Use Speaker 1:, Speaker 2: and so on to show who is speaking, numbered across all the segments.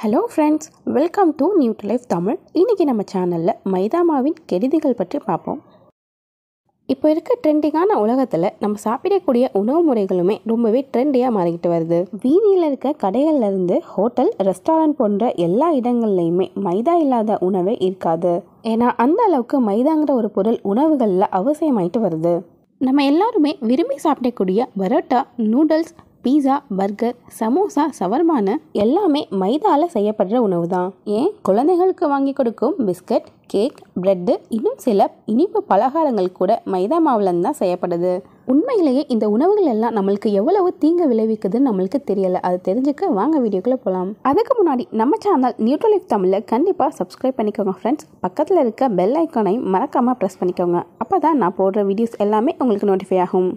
Speaker 1: hello friends welcome to new to life Tamil இன்றைக்கி நம்ம சேனலில் மைதா மாவின் கெடுதிகள் பற்றி பார்ப்போம் இப்போ இருக்க ட்ரெண்டிங்கான உலகத்தில் நம்ம சாப்பிடக்கூடிய உணவு முறைகளுமே ரொம்பவே ட்ரெண்டியாக மாறிக்கிட்டு வருது வீதியில் இருக்க கடைகள்ல இருந்து ஹோட்டல் ரெஸ்டாரண்ட் போன்ற எல்லா இடங்கள்லையுமே மைதா இல்லாத உணவே இருக்காது ஏன்னா அந்த அளவுக்கு மைதாங்கிற ஒரு பொருள் உணவுகளில் அவசியமாயிட்டு வருது நம்ம எல்லாருமே விரும்பி சாப்பிடக்கூடிய parotta noodles pizza burger samosa சவர்மானு எல்லாமே மைதால செய்யப்படுற உணவு தான் ஏன் குழந்தைகளுக்கு வாங்கி கொடுக்கும் பிஸ்கட் கேக் பிரெட்டு இன்னும் சில இனிப்பு பலகாரங்கள் கூட மைதா மாவுலேருந்து தான் செய்யப்படுது உண்மையிலேயே இந்த உணவுகள் எல்லாம் நம்மளுக்கு எவ்வளவு தீங்கு விளைவிக்குதுன்னு நம்மளுக்கு தெரியல அது தெரிஞ்சுக்க வாங்க வீடியோக்குள்ளே போகலாம் அதுக்கு முன்னாடி நம்ம சேனல் நியூட்ரலிஃப் தமிழில் கண்டிப்பாக சப்ஸ்கிரைப் பண்ணிக்கோங்க ஃப்ரெண்ட்ஸ் பக்கத்தில் இருக்க பெல் ஐக்கானையும் மறக்காமல் ப்ரெஸ் பண்ணிக்கோங்க அப்போ தான் நான் போடுற வீடியோஸ் எல்லாமே உங்களுக்கு நோட்டிஃபை ஆகும்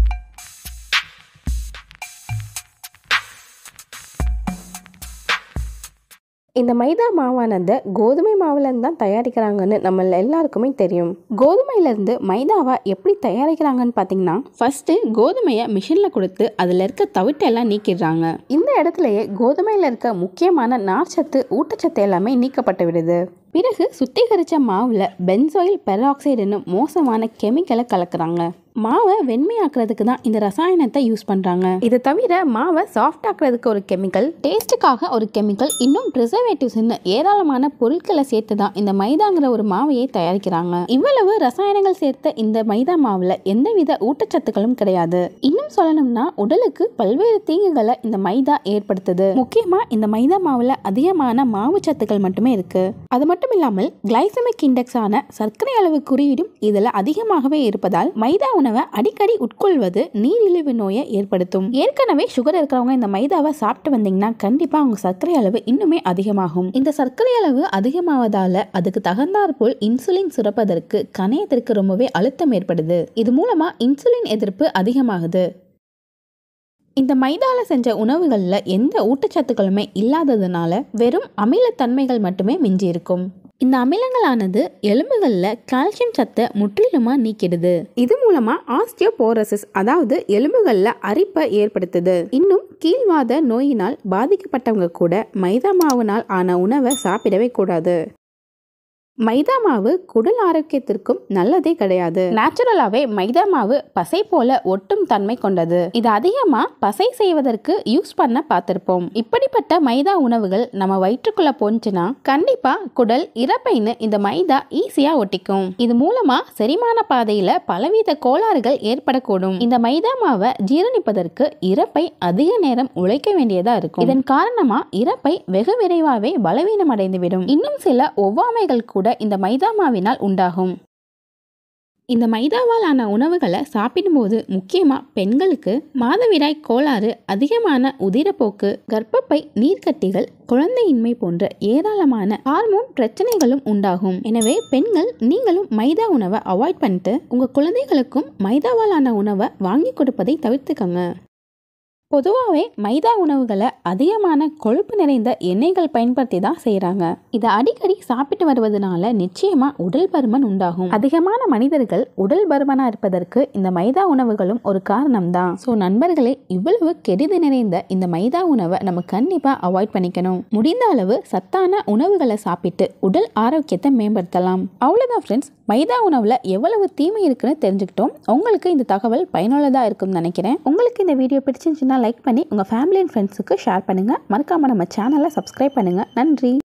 Speaker 1: இந்த மைதா மாவானது கோதுமை மாவுலேருந்து தான் தயாரிக்கிறாங்கன்னு நம்ம எல்லாருக்குமே தெரியும் கோதுமையிலேருந்து மைதாவை எப்படி தயாரிக்கிறாங்கன்னு பார்த்தீங்கன்னா ஃபஸ்ட்டு கோதுமையை மிஷினில் கொடுத்து அதில் இருக்க தவிட்டெல்லாம் நீக்கிடுறாங்க இந்த இடத்துலையே கோதுமையில் இருக்க முக்கியமான நார்ச்சத்து ஊட்டச்சத்து எல்லாமே நீக்கப்பட்டு விடுது பிறகு சுத்திகரித்த மாவில் பென்சோயில் பெராக்சைடுன்னு மோசமான கெமிக்கலை கலக்குறாங்க மாவை வெண்மையாக்குறதுக்கு தான் இந்த ரசாயனத்தை யூஸ் பண்ணுறாங்க இதை தவிர மாவை சாஃப்ட் ஆக்குறதுக்கு ஒரு கெமிக்கல் டேஸ்ட்டுக்காக ஒரு கெமிக்கல் இன்னும் ப்ரிசர்வேட்டிவ்ஸ்னு ஏராளமான பொருட்களை சேர்த்து தான் இந்த மைதாங்கிற ஒரு மாவையை தயாரிக்கிறாங்க இவ்வளவு ரசாயனங்கள் சேர்த்த இந்த மைதா மாவில் எந்தவித ஊட்டச்சத்துக்களும் கிடையாது இன்னும் சொல்லணும்னா உடலுக்கு பல்வேறு தீங்குகளை இந்த மைதா ஏற்படுத்துது முக்கியமா இந்த மைதா மாவில் அதிகமான மாவு சத்துக்கள் மட்டுமே இருக்கு அது மட்டும் இல்லாமல் கிளைசமிக் இண்டெக்ஸான சர்க்கரை அளவு குறியீடும் இதில் அதிகமாகவே இருப்பதால் மைதா உணவை அடிக்கடி உட்கொள்வது நீரிழிவு நோயை ஏற்படுத்தும் ஏற்கனவே சுகர் இருக்கிறவங்க இந்த மைதாவை சாப்பிட்டு வந்தீங்கன்னா கண்டிப்பா அவங்க சர்க்கரை அளவு இன்னுமே அதிகமாகும் இந்த சர்க்கரை அளவு அதிகமாவதால அதுக்கு தகுந்தாற் போல் இன்சுலின் சுரப்பதற்கு கணையத்திற்கு ரொம்பவே அழுத்தம் ஏற்படுது இது மூலமா இன்சுலின் எதிர்ப்பு அதிகமாகுது இந்த மைதால செஞ்ச உணவுகளில் எந்த ஊட்டச்சத்துக்களுமே இல்லாததுனால வெறும் அமிலத்தன்மைகள் மட்டுமே மிஞ்சி இருக்கும் இந்த அமிலங்களானது எலும்புகளில் கால்சியம் சத்தை முற்றிலுமாக நீக்கிடுது இது மூலமாக ஆஸ்டியோபோரோசிஸ் அதாவது எலும்புகளில் அரிப்பை ஏற்படுத்துது இன்னும் கீழ்வாத நோயினால் பாதிக்கப்பட்டவங்க கூட மைதா மாவுனால் ஆன உணவை சாப்பிடவே கூடாது மைதா மாவு குடல் ஆரோக்கியத்திற்கும் நல்லதே கிடையாது நேச்சுரலாவே மைதா மாவு பசை போல ஒட்டும் தன்மை கொண்டது இது அதிகமா பசை செய்வதற்கு யூஸ் பண்ண பார்த்திருப்போம் இப்படிப்பட்ட மைதா உணவுகள் நம்ம வயிற்றுக்குள்ள போச்சுன்னா கண்டிப்பா குடல் இறப்பைன்னு இந்த மைதா ஈஸியா ஒட்டிக்கும் இது மூலமா செரிமான பாதையில பலவித கோளாறுகள் ஏற்படக்கூடும் இந்த மைதா மாவை ஜீரணிப்பதற்கு இறப்பை அதிக நேரம் உழைக்க வேண்டியதா இருக்கும் இதன் காரணமா இறப்பை வெகு விரைவாவே பலவீனம் அடைந்துவிடும் இன்னும் சில ஒவ்வாமைகள் கூட கூட இந்த மைதா மாவினால் உண்டாகும் இந்த மைதாவால் ஆன உணவுகளை சாப்பிடும்போது முக்கியமாக பெண்களுக்கு மாதவிடாய் கோளாறு அதிகமான உதிரப்போக்கு கர்ப்பப்பை நீர்க்கட்டிகள் குழந்தையின்மை போன்ற ஏராளமான ஹார்மோன் பிரச்சனைகளும் உண்டாகும் எனவே பெண்கள் நீங்களும் மைதா உணவை அவாய்ட் பண்ணிட்டு உங்கள் குழந்தைகளுக்கும் மைதாவால் ஆன உணவை வாங்கி கொடுப்பதை தவிர்த்துக்கங்க பொதுவாகவே மைதா உணவுகளை அதிகமான கொழுப்பு நிறைந்த எண்ணெய்கள் பயன்படுத்தி தான் செய்கிறாங்க இதை அடிக்கடி சாப்பிட்டு வருவதனால நிச்சயமாக உடல் பருமன் உண்டாகும் அதிகமான மனிதர்கள் உடல் பருமனாக இருப்பதற்கு இந்த மைதா உணவுகளும் ஒரு காரணம் தான் ஸோ நண்பர்களே இவ்வளவு கெடுதி நிறைந்த இந்த மைதா உணவை நம்ம கண்டிப்பாக அவாய்ட் பண்ணிக்கணும் முடிந்த அளவு சத்தான உணவுகளை சாப்பிட்டு உடல் ஆரோக்கியத்தை மேம்படுத்தலாம் அவ்வளோதான் ஃப்ரெண்ட்ஸ் மைதா உணவில் எவ்வளவு தீமை இருக்குன்னு தெரிஞ்சுக்கிட்டோம் உங்களுக்கு இந்த தகவல் பயனுள்ளதாக இருக்கும்னு நினைக்கிறேன் உங்களுக்கு இந்த வீடியோ பிடிச்சிருந்துச்சுன்னா லைக் பண்ணி உங்கள் ஃபேமிலி அண்ட் ஃப்ரெண்ட்ஸுக்கு ஷேர் பண்ணுங்கள் மறக்காமல் நம்ம சேனலை சப்ஸ்கிரைப் பண்ணுங்கள் நன்றி